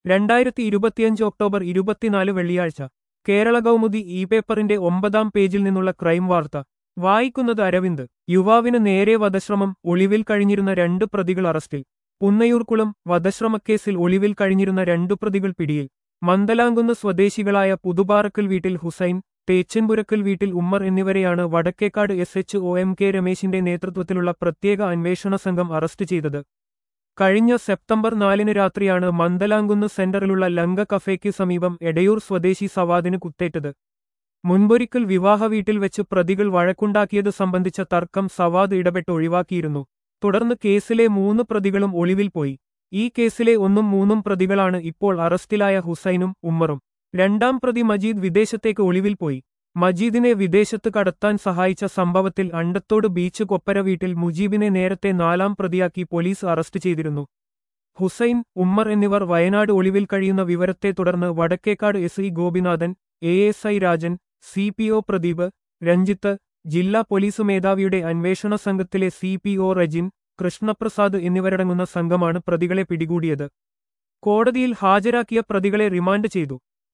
രണ്ടായിരത്തി ഇരുപത്തിയഞ്ച് ഒക്ടോബർ ഇരുപത്തിനാല് വെള്ളിയാഴ്ച കേരള കൗമുദി ഇ പേപ്പറിന്റെ ഒമ്പതാം പേജിൽ നിന്നുള്ള ക്രൈം വാർത്ത വായിക്കുന്നത് അരവിന്ദ് യുവാവിന് നേരെ വധശ്രമം ഒളിവിൽ കഴിഞ്ഞിരുന്ന രണ്ട് പ്രതികൾ അറസ്റ്റിൽ പുന്നയൂർക്കുളം വധശ്രമക്കേസിൽ ഒളിവിൽ കഴിഞ്ഞിരുന്ന രണ്ടു പ്രതികൾ പിടിയിൽ മന്ദലാങ്കുന്ന് സ്വദേശികളായ പുതുപാറക്കൽ വീട്ടിൽ ഹുസൈൻ തേച്ചൻപുരക്കൽ വീട്ടിൽ ഉമ്മർ എന്നിവരെയാണ് Vadakkekad S H O M K രമേശിന്റെ നേതൃത്വത്തിലുള്ള പ്രത്യേക അന്വേഷണ സംഘം അറസ്റ്റ് ചെയ്തത് കഴിഞ്ഞ സെപ്റ്റംബർ നാലിന് രാത്രിയാണ് മന്ദലാങ്കുന്ന് സെന്ററിലുള്ള ലങ്ക കഫേക്ക് സമീപം എടയൂർ സ്വദേശി സവാദിന് കുത്തേറ്റത് മുൻപൊരിക്കൽ വിവാഹ വീട്ടിൽ വെച്ച് പ്രതികൾ വഴക്കുണ്ടാക്കിയത് സംബന്ധിച്ച തർക്കം സവാദ് ഇടപെട്ട് ഒഴിവാക്കിയിരുന്നു തുടർന്ന് കേസിലെ മൂന്ന് പ്രതികളും ഒളിവിൽ പോയി ഈ കേസിലെ ഒന്നും മൂന്നും പ്രതികളാണ് ഇപ്പോൾ അറസ്റ്റിലായ ഹുസൈനും ഉമ്മറും രണ്ടാം പ്രതി മജീദ് വിദേശത്തേക്ക് ഒളിവിൽ പോയി മജീദിനെ വിദേശത്ത് കടത്താൻ സഹായിച്ച സംഭവത്തിൽ അണ്ടത്തോട് ബീച്ച് കൊപ്പര വീട്ടിൽ മുജീബിനെ നേരത്തെ നാലാം പ്രതിയാക്കി പോലീസ് അറസ്റ്റ് ചെയ്തിരുന്നു ഹുസൈൻ ഉമ്മർ എന്നിവർ വയനാട് ഒളിവിൽ കഴിയുന്ന വിവരത്തെ തുടർന്ന് Vadakkekad S I Gopinathan A S I Rajan C P O Pradeep Ranjith ജില്ലാ പോലീസ് മേധാവിയുടെ അന്വേഷണ സംഘത്തിലെ C P O Rejin Krishnaprasad എന്നിവരടങ്ങുന്ന സംഘമാണ് പ്രതികളെ പിടികൂടിയത് കോടതിയിൽ ഹാജരാക്കിയ പ്രതികളെ റിമാൻഡ് ചെയ്തു